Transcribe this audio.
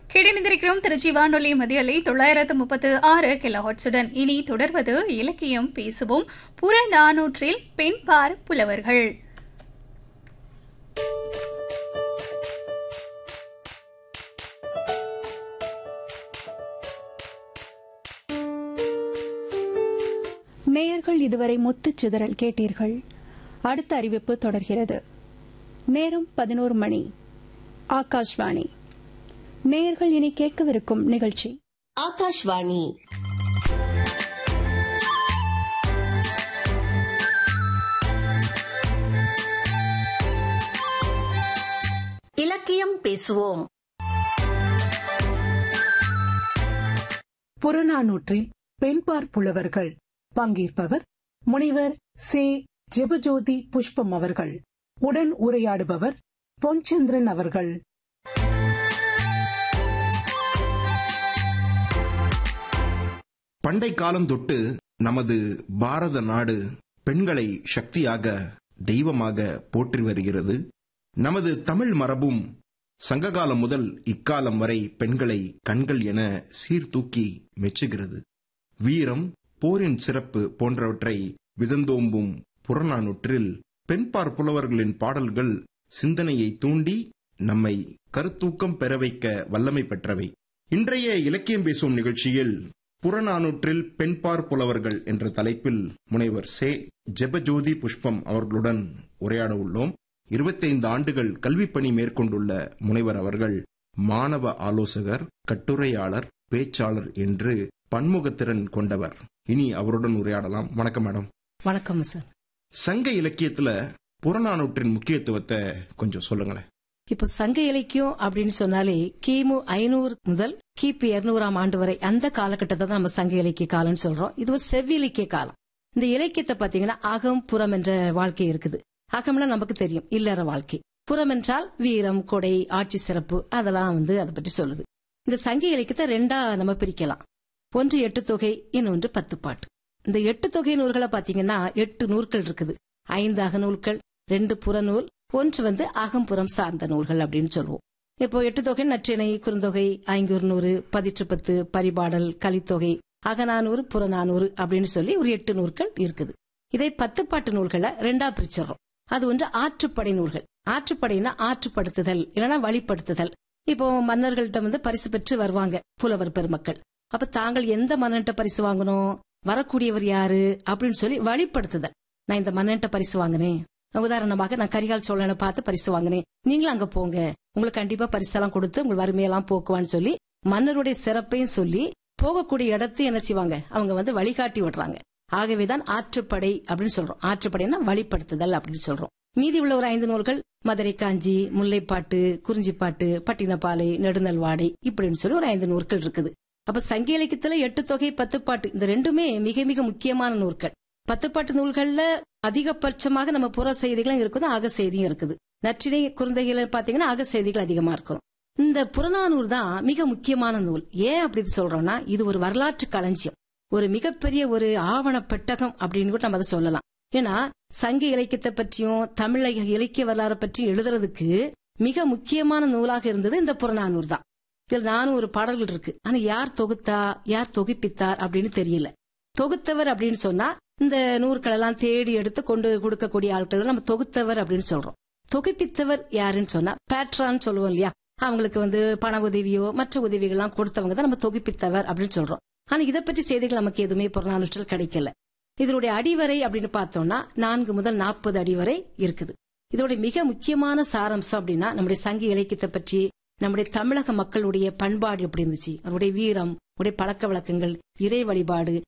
கிடைந்திருக்கிறோம் திருச்சி வானொலி மதியலை தொள்ளாயிரத்து முப்பத்து ஆறு கிலோஹட்ஸுடன் இனி தொடர்வது இலக்கியம் பேசுவோம் புறநானூற்றில் பெண்பார் புலவர்கள் நேயர்கள் இதுவரை முத்துச் சிதறல் கேட்டீர்கள் அடுத்த அறிவிப்பு தொடர்கிறது நேரம் பதினோரு மணி ஆகாஷ்வாணி நேயர்கள் இனி கேட்கவிருக்கும் நிகழ்ச்சி ஆகாஷ்வாணி இலக்கியம் பேசுவோம் புறநானூற்றில் பெண்பார் புலவர்கள் பங்கேற்பவர் முனைவர் சே ஜெபஜோதி புஷ்பம் அவர்கள் உடன் உரையாடுபவர் பொன்சந்திரன் அவர்கள் பண்டை காலம் தொட்டு நமது பாரத நாடு பெண்களை சக்தியாக தெய்வமாக போற்றி வருகிறது நமது தமிழ் மரபும் சங்ககாலம் முதல் இக்காலம் வரை பெண்களை கண்கள் என சீர்தூக்கி மெச்சுகிறது வீரம் போரின் சிறப்பு போன்றவற்றை விதந்தோம்பும் புறநானூற்றில் பெண்பார் புலவர்களின் பாடல்கள் சிந்தனையை தூண்டி நம்மை கருத்தூக்கம் பெற வைக்க வல்லமை பெற்றவை இன்றைய இலக்கியம் பேசும் நிகழ்ச்சியில் புறநானூற்றில் பெண்பார் புலவர்கள் என்ற தலைப்பில் முனைவர் சே ஜெபஜோதி புஷ்பம் அவர்களுடன் உரையாட உள்ளோம் இருபத்தைந்து ஆண்டுகள் கல்விப் பணி மேற்கொண்டுள்ள முனைவர் அவர்கள் மாணவ ஆலோசகர் கட்டுரையாளர் பேச்சாளர் என்று பன்முகத்திறன் கொண்டவர் இனி அவருடன் உரையாடலாம் வணக்கம் மேடம் வணக்கம் சார் சங்க இலக்கியத்துல புறநானூற்றின் முக்கியத்துவத்தை கொஞ்சம் சொல்லுங்களேன் இப்போ சங்க இலக்கியம் அப்படின்னு சொன்னாலே கிமு ஐநூறு முதல் கிபி இருநூறாம் ஆண்டு வரை அந்த காலகட்டத்தை தான் நம்ம சங்க இலக்கிய காலம்னு சொல்றோம் இது ஒரு செவ்விலக்கிய காலம் இந்த இலக்கியத்தை பாத்தீங்கன்னா அகம் புறம் என்ற வாழ்க்கை இருக்குது அகம்னா நமக்கு தெரியும் இல்லற வாழ்க்கை புறம் என்றால் வீரம் கொடை ஆட்சி சிறப்பு அதெல்லாம் வந்து அதை பற்றி சொல்லுது இந்த சங்க இலக்கியத்தை ரெண்டா நம்ம பிரிக்கலாம் ஒன்று எட்டு தொகை இன்னொன்று பத்து பாட்டு இந்த எட்டு தொகை நூல்களை பாத்தீங்கன்னா எட்டு நூல்கள் இருக்குது ஐந்து அகநூல்கள் ரெண்டு புறநூல் ஒன்று வந்து அகம்புறம் சார்ந்த நூல்கள் அப்படின்னு சொல்லுவோம் இப்போ எட்டு தொகை நற்றிணை குறுந்தொகை ஐங்குறுநூறு பதிற்று பத்து பரிபாடல் கலித்தொகை அகநானூறு புறநானூறு அப்படின்னு சொல்லி ஒரு எட்டு நூல்கள் இருக்குது இதை பத்து பாட்டு நூல்களை ரெண்டா பிரிச்சிடறோம் அது ஒன்று ஆற்றுப்படை நூல்கள் ஆற்றுப்படைனா ஆற்றுப்படுத்துதல் இல்லைன்னா வழிப்படுத்துதல் இப்போ மன்னர்கள்ட்ட வந்து பரிசு பெற்று வருவாங்க புலவர் பெருமக்கள் அப்ப தாங்கள் எந்த மன்னன்ட்ட பரிசு வாங்கணும் வரக்கூடியவர் யாரு அப்படின்னு சொல்லி வழிப்படுத்துதல் நான் இந்த மன்னன்ட்ட பரிசு வாங்கினேன் உதாரணமாக நான் கரிகால் சோழனை பார்த்து பரிசு வாங்கினேன் நீங்களும் அங்க போங்க உங்களுக்கு கண்டிப்பா பரிசெல்லாம் கொடுத்து உங்கள் வறுமையெல்லாம் போக்குவான்னு சொல்லி மன்னருடைய சிறப்பையும் சொல்லி போகக்கூடிய இடத்தையும் என்ன செய்வாங்க அவங்க வந்து வழிகாட்டி விடுறாங்க ஆகவேதான் ஆற்றுப்படை அப்படின்னு சொல்றோம் ஆற்றுப்படைனா வழிப்படுத்துதல் அப்படின்னு சொல்றோம் மீதி உள்ள ஒரு ஐந்து நூல்கள் மதுரை காஞ்சி முல்லைப்பாட்டு குறிஞ்சிப்பாட்டு பட்டினப்பாலை நெடுநல்வாடை இப்படின்னு சொல்லி ஒரு ஐந்து நூல்கள் இருக்குது அப்ப சங்க இலக்கியத்துல எட்டு தொகை பத்து பாட்டு இந்த ரெண்டுமே மிக மிக முக்கியமான நூல்கள் பத்துப்பாட்டு நூல்கள்ல அதிகபட்சமாக நம்ம புற செய்திகளும் இருக்குது அக செய்தியும் இருக்குது நற்றினை குறுந்தைகள் பாத்தீங்கன்னா அக செய்திகள் அதிகமா இருக்கும் இந்த புறநானூறு தான் மிக முக்கியமான நூல் ஏன் அப்படி சொல்றோம்னா இது ஒரு வரலாற்று களஞ்சியம் ஒரு மிகப்பெரிய ஒரு ஆவண பெட்டகம் அப்படின்னு கூட நம்ம அதை சொல்லலாம் ஏன்னா சங்க இலக்கியத்தை பற்றியும் தமிழ் இலக்கிய வரலாறு பற்றியும் எழுதுறதுக்கு மிக முக்கியமான நூலாக இருந்தது இந்த புறநானூறு தான் இதில் நானூறு பாடல்கள் இருக்கு ஆனா யார் தொகுத்தா யார் தொகுப்பித்தார் அப்படின்னு தெரியல தொகுத்தவர் அப்படின்னு சொன்னா இந்த நூற்கள் எல்லாம் தேடி எடுத்து கொண்டு கொடுக்கக்கூடிய ஆட்கள் நம்ம தொகுத்தவர் அப்படின்னு சொல்றோம் தொகுப்பித்தவர் யாருன்னு சொன்னா பேட்ரான்னு சொல்லுவோம் இல்லையா அவங்களுக்கு வந்து பண உதவியோ மற்ற உதவிகள்லாம் கொடுத்தவங்க தான் நம்ம தொகுப்பித்தவர் அப்படின்னு சொல்றோம் ஆனா இதை பற்றி செய்திகள் நமக்கு எதுவுமே புறநானூற்றில் கிடைக்கல இதனுடைய அடிவரை அப்படின்னு பார்த்தோம்னா நான்கு முதல் நாற்பது அடிவரை இருக்குது இதோட மிக முக்கியமான சாரம்சம் அப்படின்னா நம்முடைய சங்க இலக்கியத்தை பற்றி நம்முடைய தமிழக மக்களுடைய பண்பாடு எப்படி இருந்துச்சு அவருடைய வீரம் அவருடைய பழக்க வழக்கங்கள் இறை வழிபாடு